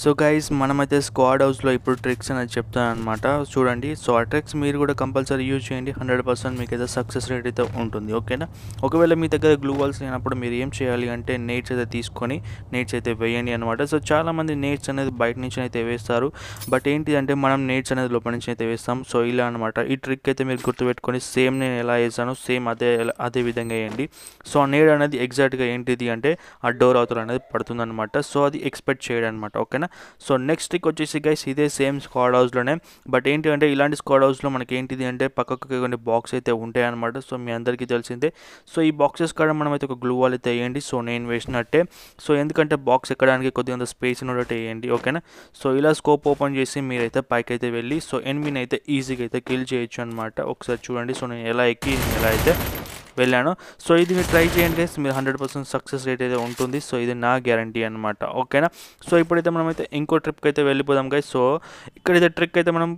So guys మనమైతే squad హౌస్లో ఇప్పుడు ట్రిక్స్ అనేది చెప్తాను అనమాట చూడండి సో ఆ ట్రిక్స్ మీరు కూడా కంపల్సరీ యూజ్ చేయండి హండ్రెడ్ పర్సెంట్ మీకు అయితే సక్సెస్ రేట్ అయితే ఉంటుంది ఓకేనా ఒకవేళ మీ దగ్గర గ్లూ వాల్స్ లేనప్పుడు మీరు ఏం చేయాలి అంటే నేట్స్ అయితే తీసుకొని నేట్స్ అయితే వేయండి అనమాట సో చాలామంది నేట్స్ అనేది బయట నుంచి అయితే వేస్తారు బట్ ఏంటి అంటే మనం నేట్స్ అనేది లోపల నుంచి అయితే వేస్తాం సో ఇలా అనమాట ఈ ట్రిక్ అయితే మీరు గుర్తుపెట్టుకొని సేమ్ నేను ఎలా వేసానో సేమ్ అదే అదే విధంగా వేయండి సో ఆ నేడ్ అనేది ఎగ్జాక్ట్గా ఏంటిది అంటే ఆ డోర్ అవతల అనేది పడుతుందన్నమాట సో అది ఎక్స్పెక్ట్ చేయడం అనమాట ఓకేనా సో నెక్స్ట్ ట్రిక్ వచ్చేసి గైస్ ఇదే సేమ్ స్క్వాడ్ హౌస్లోనే బట్ ఏంటి అంటే ఇలాంటి స్క్వాడ్ హౌస్లో మనకి ఏంటిది అంటే పక్కకు కొన్ని బాక్స్ అయితే ఉంటాయి అనమాట సో మీ అందరికీ తెలిసిందే సో ఈ బాక్సెస్ కాడ మనం అయితే ఒక గ్లూ వాల్ అయితే వేయండి సో నేను వేసినట్టే సో ఎందుకంటే బాక్స్ ఎక్కడానికి కొద్దిగా స్పేస్ ఉన్నట్టు వేయండి ఓకేనా సో ఇలా స్కోప్ ఓపెన్ చేసి మీరైతే పైకి అయితే వెళ్ళి సో ఎనిమిని అయితే ఈజీగా అయితే కిల్ చేయొచ్చు అనమాట ఒకసారి చూడండి సో నేను ఎలా ఎక్కి నేను ఎలా అయితే వెళ్ళాను సో ఇది మీరు ట్రై చేయండి guys. మీరు హండ్రెడ్ పర్సెంట్ సక్సెస్ రేట్ అయితే ఉంటుంది సో ఇది నా గ్యారంటీ అనమాట ఓకేనా సో ఇప్పుడైతే మనమైతే ఇంకో ట్రిప్కి అయితే వెళ్ళిపోదాం గైస్ సో ఇక్కడైతే ట్రిక్ అయితే మనం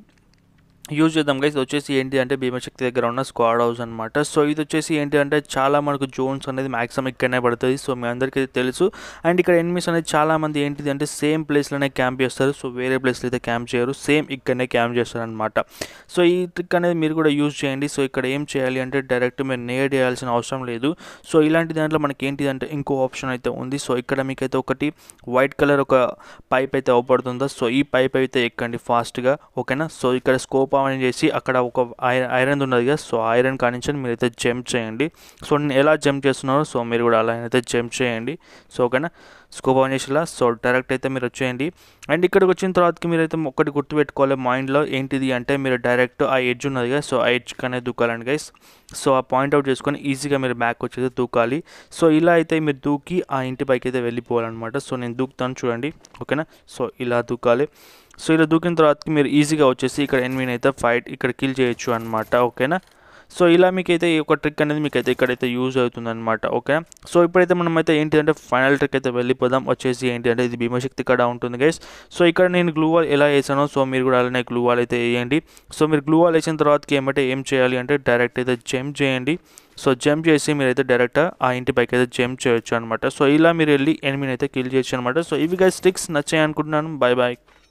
యూజ్ చేద్దాం గైస్ వచ్చేసి ఏంటి అంటే భీమశక్తి దగ్గర ఉన్న స్క్వాడ్ హౌస్ అనమాట సో ఇది వచ్చేసి ఏంటి అంటే చాలా మనకు జోన్స్ అనేది మాక్సిమం ఇక్కడనే పడుతుంది సో మీ అందరికీ తెలుసు అండ్ ఇక్కడ ఎనిమిస్ అనేది చాలా మంది ఏంటిది అంటే సేమ్ ప్లేస్లోనే క్యాంప్ చేస్తారు సో వేరే ప్లేస్లో అయితే క్యాంప్ చేయరు సేమ్ ఇక్కడనే క్యాంప్ చేస్తారు అనమాట సో ఈ ట్రిక్ అనేది మీరు కూడా యూజ్ చేయండి సో ఇక్కడ ఏం చేయాలి అంటే డైరెక్ట్ మీరు నేర్ చేయాల్సిన అవసరం లేదు సో ఇలాంటి దాంట్లో మనకి ఏంటిది అంటే ఇంకో ఆప్షన్ అయితే ఉంది సో ఇక్కడ మీకైతే ఒకటి వైట్ కలర్ ఒక పైప్ అయితే అవపడుతుందో సో ఈ పైప్ అయితే ఎక్కండి ఫాస్ట్గా ఓకేనా సో ఇక్కడ స్కోప్ ఆన్ చేసి అక్కడ ఒక ఐరన్ ఐరన్ ఉన్నది కదా సో ఐరన్ కానించి మీరైతే జంప్ చేయండి సో నేను ఎలా జంప్ చేస్తున్నారో సో మీరు కూడా అలా అయితే జంప్ చేయండి సో ఓకేనా స్కోప్ ఆన్ చేసేలా సో డైరెక్ట్ అయితే మీరు వచ్చేయండి అండ్ ఇక్కడికి వచ్చిన తర్వాతకి మీరైతే ఒకటి గుర్తుపెట్టుకోవాలి మైండ్లో ఏంటిది అంటే మీరు డైరెక్ట్ ఆ ఎడ్జ్ ఉన్నది కదా సో ఆ ఎడ్జ్ అనేది దూకాలండి గైస్ సో ఆ పాయింట్ అవుట్ చేసుకొని ఈజీగా మీరు బ్యాక్ వచ్చేది దూకాలి సో ఇలా అయితే మీరు దూకి ఆ ఇంటి పైకి అయితే వెళ్ళిపోవాలన్నమాట సో నేను దూకుతాను చూడండి ఓకేనా సో ఇలా దూకాలి సో ఇలా దూకిన తర్వాతకి మీరు ఈజీగా వచ్చేసి ఇక్కడ ఎనిమిది అయితే ఫైట్ ఇక్కడ కిల్ చేయొచ్చు అనమాట ఓకేనా సో ఇలా మీకైతే ఈ ఒక ట్రిక్ అనేది మీకైతే ఇక్కడైతే యూజ్ అవుతుంది అనమాట ఓకే సో ఇప్పుడైతే మనం అయితే ఏంటిదంటే ఫైనల్ ట్రిక్ అయితే వెళ్ళిపోదాం వచ్చేసి ఏంటి అంటే ఇది భీమశక్తి కాడ ఉంటుంది గైస్ సో ఇక్కడ నేను గ్లూ వాల్ ఎలా వేసానో సో మీరు కూడా అలానే గ్లూ వాల్ అయితే వేయండి సో మీరు గ్లూ వాల్ వేసిన తర్వాతకి ఏమంటే ఏం చేయాలి అంటే డైరెక్ట్ అయితే జంప్ చేయండి సో జంప్ చేసి మీరైతే డైరెక్ట్ ఆ ఇంటి పైకి అయితే జంప్ చేయొచ్చు అనమాట సో ఇలా మీరు వెళ్ళి ఎనిమిది అయితే కిల్ చేయొచ్చు అనమాట సో ఇవి గైస్ ట్రిక్స్ నచ్చాయి అనుకుంటున్నాను బాయ్ బాయ్